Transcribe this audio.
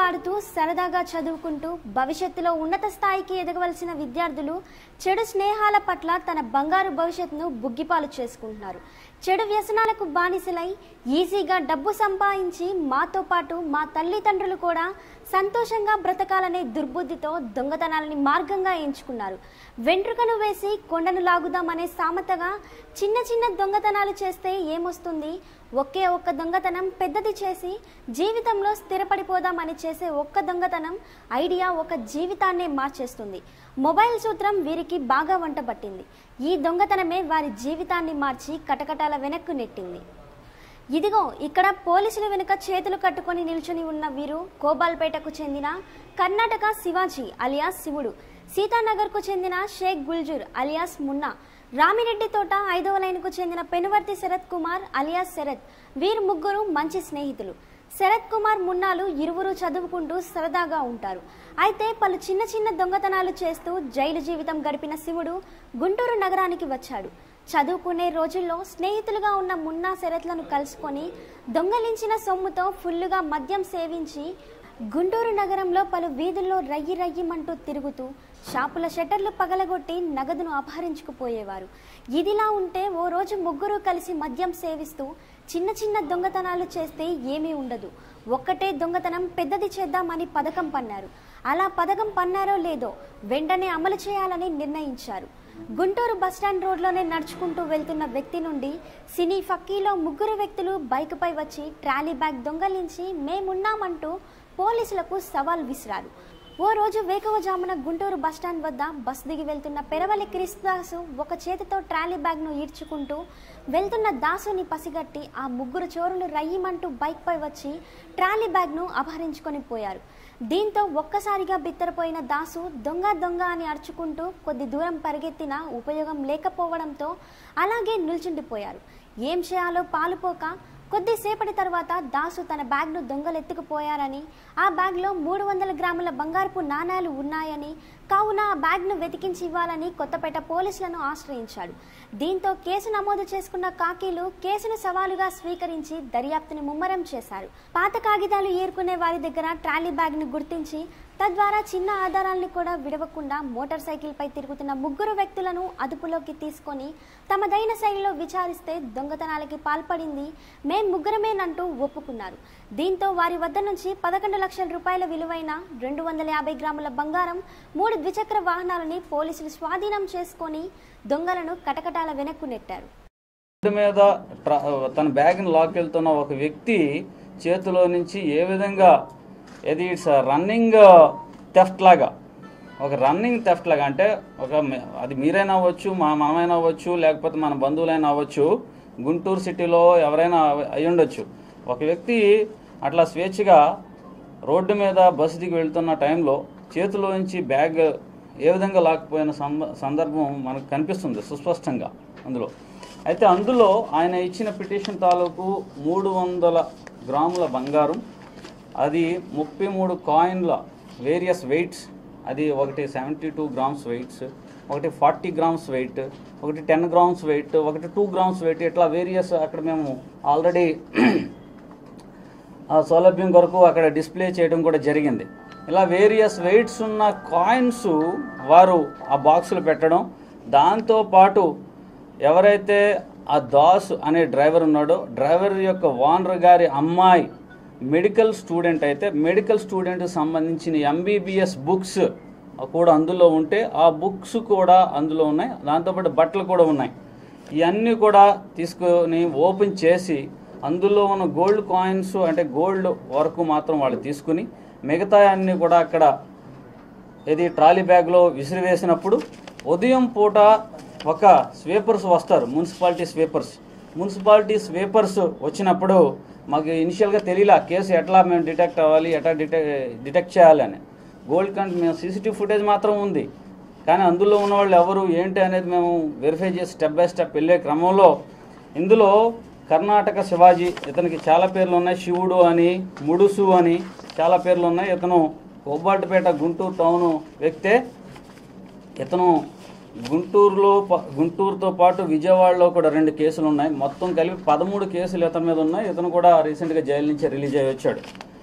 పాడుతూ సరదాగా చదువుకుంటూ భవిష్యత్తులో ఉన్నత స్థాయికి ఎదగవలసిన విద్యార్థులు చెడు స్నేహాల పట్ల తన బంగారు భవిష్యత్తును బుగ్గిపాలు చేసుకుంటున్నారు చెడు వ్యసనాలకు బానిసలై ఈజీగా డబ్బు సంపాదించి మాతో పాటు మా తల్లిదండ్రులు కూడా సంతోషంగా బ్రతకాలనే దుర్బుద్ధితో దొంగతనాలని మార్గంగా ఎంచుకున్నారు వెంట్రుకను వేసి కొండను లాగుదామనే సామెతగా చిన్న చిన్న దొంగతనాలు చేస్తే ఏమొస్తుంది ఒకే ఒక్క దొంగతనం పెద్దది చేసి జీవితంలో స్థిరపడిపోదామని చేసే ఒక్క దొంగతనం ఐడియా ఒక జీవితాన్నే మార్చేస్తుంది మొబైల్ సూత్రం వీరికి బాగా వంట పట్టింది ఈ దొంగతనమే వారి జీవితాన్ని మార్చి కటకటాల వెనక్కు నెట్టింది ఇదిగో ఇక్కడ పోలీసుల వెనుక చేతులు కట్టుకొని నిల్చుని ఉన్న వీరు కోబాల్పేటకు చెందిన కర్ణాటక శివాజీ అలియాస్ శివుడు సీతానగర్కు చెందిన షేక్ గుల్జూర్ అలియాస్ మున్నా రామిరెడ్డి తోట ఐదవ లైన్కు చెందిన పెనువర్తి శరత్ కుమార్ అలియాస్ శరత్ వీరు ముగ్గురు మంచి స్నేహితులు శరత్ కుమార్ మున్నాలు ఇరువురు చదువుకుంటూ సరదాగా ఉంటారు అయితే పలు చిన్న చిన్న దొంగతనాలు చేస్తూ జైలు జీవితం గడిపిన శివుడు గుంటూరు నగరానికి వచ్చాడు చదువుకునే రోజుల్లో స్నేహితులుగా ఉన్న మున్నా శరత్లను కలుసుకొని దొంగలించిన సొమ్ముతో ఫుల్లుగా మద్యం సేవించి గుంటూరు నగరంలో పలు వీధుల్లో రయ్యి రయ్యిమంటూ తిరుగుతూ షాపుల షట్టర్లు పగలగొట్టి నగదును అపహరించుకుపోయేవారు ఇదిలా ఉంటే ఓ రోజు ముగ్గురు కలిసి మద్యం సేవిస్తూ చిన్న చిన్న దొంగతనాలు చేస్తే ఏమీ ఉండదు ఒక్కటే దొంగతనం పెద్దది చేద్దామని పథకం పన్నారు అలా పథకం పన్నారో లేదో వెంటనే అమలు చేయాలని నిర్ణయించారు గుంటూరు బస్టాండ్ రోడ్లోనే నడుచుకుంటూ వెళ్తున్న వ్యక్తి నుండి సినీ ఫక్కీలో ముగ్గురు వ్యక్తులు బైక్పై వచ్చి ట్రాలీ బ్యాగ్ దొంగలించి మేమున్నామంటూ పోలీసులకు సవాల్ విసిరారు ఓ రోజు వేకువజామున గుంటూరు బస్టాండ్ వద్ద బస్ దిగి వెళ్తున్న పెరవలి క్రిస్దాసు ఒక చేతితో ట్రాలీ బ్యాగ్ను ఈడ్చుకుంటూ వెళ్తున్న దాసుని పసిగట్టి ఆ ముగ్గురు చోరులు రయ్యమంటూ బైక్పై వచ్చి ట్రాలీ బ్యాగ్ను అపహరించుకొని పోయారు దీంతో ఒక్కసారిగా బిత్తరపోయిన దాసు దొంగ దొంగ అని అరుచుకుంటూ కొద్ది దూరం పరిగెత్తినా ఉపయోగం లేకపోవడంతో అలాగే నిల్చుండిపోయారు ఏం చేయాలో పాలుపోక కొద్దిసేపటి తర్వాత దాసు తన బ్యాగ్ను దొంగలెత్తుకుపోయారని ఆ బ్యాగ్లో మూడు వందల గ్రాముల బంగారపు నాణాలు ఉన్నాయని కావున ఆ బ్యాగ్ను వెతికించి ఇవ్వాలని కొత్తపేట పోలీసులను ఆశ్రయించాడు దీంతో కేసు నమోదు చేసుకున్న కాకీలు కేసును సవాలుగా స్వీకరించి దర్యాప్తుని ముమ్మరం చేశారు పాత కాగితాలు ఏరుకునే వారి దగ్గర ట్రాలీ బ్యాగ్ను గుర్తించి తద్వారా చిన్న ఆధారాల్ని కూడా విడవకుండా మోటార్ సైకిల్పై తిరుగుతున్న ముగ్గురు వ్యక్తులను అదుపులోకి తీసుకొని తమదైన శైలిలో విచారిస్తే దొంగతనాలకి పాల్పడింది మేం ముగ్గురమేనంటూ ఒప్పుకున్నారు దీంతో వారి వద్ద నుంచి పదకొండు లక్షల రూపాయల విలువైన రెండు వందల యాభై గ్రాముల బంగారం మూడు ద్విచక్ర వాహనాలని పోలీసులు స్వాధీనం చేసుకొని దొంగలను కటకటాల వెనక్కు నెట్టారు రోడ్డు మీద ట్ర- తన బ్యాగ్ని లాక్కెళ్తున్న ఒక వ్యక్తి చేతిలో నుంచి ఏ విధంగా ఇది ఇట్స్ రన్నింగ్ థెఫ్ట్ లాగా ఒక రన్నింగ్ థెఫ్ట్ లాగా అంటే ఒక మి- అది మీరైనా అవ్వచ్చు మా మనమైనా అవ్వచ్చు లేకపోతే మన బంధువులైనా అవ్వచ్చు గుంటూరు సిటీలో ఎవరైనా అవ- అయి ఉండొచ్చు ఒక వ్యక్తి అట్లా స్వేచ్ఛగా రోడ్డు మీద బస్సు దిగి వెళ్తున్న టైంలో చేతిలో నుంచి బ్యాగ్ ఏ విధంగా లాక్కుపోయిన సంద- సందర్భం మనకు కనిపిస్తుంది సుస్పష్టంగా అందులో అయితే అందులో ఆయన ఇచ్చిన పిటిషన్ తాలూకు మూడు వందల గ్రాముల బంగారం అది ముప్పై మూడు కాయిన్ల వేరియస్ వెయిట్స్ అది ఒకటి సెవెంటీ టూ గ్రామ్స్ వెయిట్స్ ఒకటి ఫార్టీ గ్రామ్స్ వెయిట్ ఒకటి టెన్ గ్రామ్స్ వెయిట్ ఒకటి టూ గ్రామ్స్ వెయిట్ ఇట్లా వేరియస్ అక్కడ మేము ఆల్రెడీ ఆ సౌలభ్యం కొరకు అక్కడ డిస్ప్లే చేయడం కూడా జరిగింది ఇలా వేరియస్ వెయిట్స్ ఉన్న కాయిన్స్ వారు ఆ బాక్సులు పెట్టడం దాంతో పాటు ఎవరైతే ఆ దాస్ అనే డ్రైవర్ ఉన్నాడో డ్రైవర్ యొక్క ఓనర్ గారి అమ్మాయి మెడికల్ స్టూడెంట్ అయితే మెడికల్ స్టూడెంట్కి సంబంధించిన ఎంబీబీఎస్ బుక్స్ కూడా అందులో ఉంటే ఆ బుక్స్ కూడా అందులో ఉన్నాయి దాంతోపాటు బట్టలు కూడా ఉన్నాయి ఇవన్నీ కూడా తీసుకొని ఓపెన్ చేసి అందులో ఉన్న గోల్డ్ కాయిన్స్ అంటే గోల్డ్ వరకు మాత్రం వాళ్ళు తీసుకుని మిగతా అన్నీ కూడా అక్కడ ఇది ట్రాలీ బ్యాగ్లో విసిరివేసినప్పుడు ఉదయం పూట ఒక స్వీపర్స్ వస్తారు మున్సిపాలిటీ స్వీపర్స్ మున్సిపాలిటీ స్వీపర్స్ వచ్చినప్పుడు మాకు ఇనిషియల్గా తెలియలా కేసు ఎట్లా మేము డిటెక్ట్ అవ్వాలి ఎట్లా డిటెక్ట్ డిటెక్ట్ చేయాలి అని గోల్డ్ కంటే మేము సీసీటీవీ ఫుటేజ్ మాత్రం ఉంది కానీ అందులో ఉన్న వాళ్ళు ఎవరు ఏంటి అనేది మేము వెరిఫై చేసి స్టెప్ బై స్టెప్ వెళ్ళే క్రమంలో ఇందులో కర్ణాటక శివాజీ ఇతనికి చాలా పేర్లు ఉన్నాయి శివుడు అని ముడుసు అని చాలా పేర్లు ఉన్నాయి ఇతను కొబ్బాటిపేట గుంటూరు టౌన్ వ్యక్తే ఇతను గుంటూరులో ప- గుంటూరుతో పాటు విజయవాడలో కూడా రెండు కేసులు ఉన్నాయి మొత్తం కలిపి పదమూడు కేసులు ఇతని మీద ఉన్నాయి ఇతను కూడా రీసెంట్గా జైలు నుంచి రిలీజ్ అయ్యి వచ్చాడు